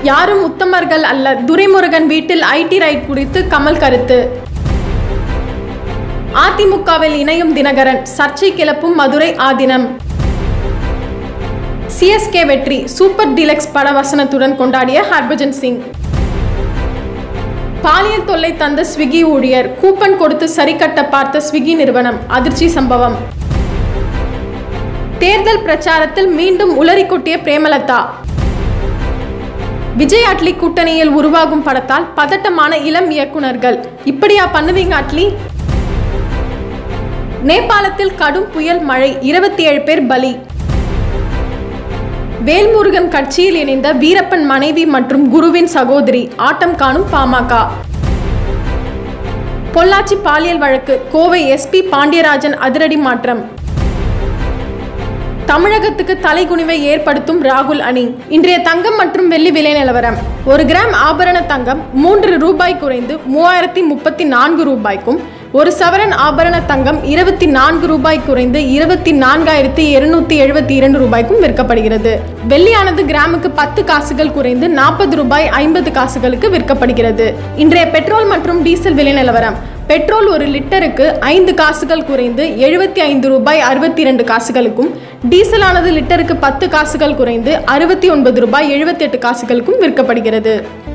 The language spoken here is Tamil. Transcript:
யாரும் உத்தமர்கள் அல்ல துரைமுருகன் வீட்டில் ஐடி ரைட் குறித்து கமல் கருத்து அதிமுகவில் இணையும் தினகரன் சர்ச்சை கிளப்பும் மதுரை ஆதினம் சிஎஸ்கே வெற்றி சூப்பர் டீலக்ஸ் பட வசனத்துடன் கொண்டாடிய ஹர்பஜன் சிங் பாலியல் தொல்லை தந்த ஸ்விக்கி ஊழியர் கூப்பன் கொடுத்து சரி கட்ட பார்த்த ஸ்விக்கி நிறுவனம் அதிர்ச்சி சம்பவம் தேர்தல் பிரச்சாரத்தில் மீண்டும் உளறி கொட்டிய பிரேமலதா விஜய் அட்லி கூட்டணியில் உருவாகும் படத்தால் பதட்டமான இளம் இயக்குனர்கள் இப்படியா பண்ணுவீங்க அட்லி நேபாளத்தில் கடும் புயல் மழை இருபத்தி ஏழு பேர் பலி வேல்முருகன் கட்சியில் இணைந்த வீரப்பன் மனைவி மற்றும் குருவின் சகோதரி ஆட்டம் காணும் பாமக பொள்ளாச்சி பாலியல் வழக்கு கோவை எஸ்பி பாண்டியராஜன் அதிரடி மாற்றம் தமிழகத்துக்கு தலைகுனிவை ஏற்படுத்தும் ராகுல் அணி இன்றைய தங்கம் மற்றும் வெள்ளி விலை நிலவரம் ஒரு கிராம் ஆபரண தங்கம் மூன்று ரூபாய் குறைந்து மூவாயிரத்தி முப்பத்தி நான்கு ரூபாய்க்கும் ஒரு சவரன் ஆபரண தங்கம் இருபத்தி நான்கு ரூபாய் குறைந்து இருபத்தி நான்காயிரத்தி இருநூத்தி எழுபத்தி இரண்டு ரூபாய்க்கும் விற்கப்படுகிறது வெள்ளியானது கிராமுக்கு பத்து காசுகள் குறைந்து நாற்பது ரூபாய் ஐம்பது காசுகளுக்கு விற்கப்படுகிறது இன்றைய பெட்ரோல் மற்றும் டீசல் விலை நிலவரம் பெட்ரோல் ஒரு லிட்டருக்கு ஐந்து காசுகள் குறைந்து எழுபத்தி ஐந்து ரூபாய் அறுபத்தி இரண்டு காசுகளுக்கும் டீசலானது லிட்டருக்கு பத்து காசுகள் குறைந்து அறுபத்தி ஒன்பது ரூபாய் எழுபத்தி எட்டு காசுகளுக்கும் விற்கப்படுகிறது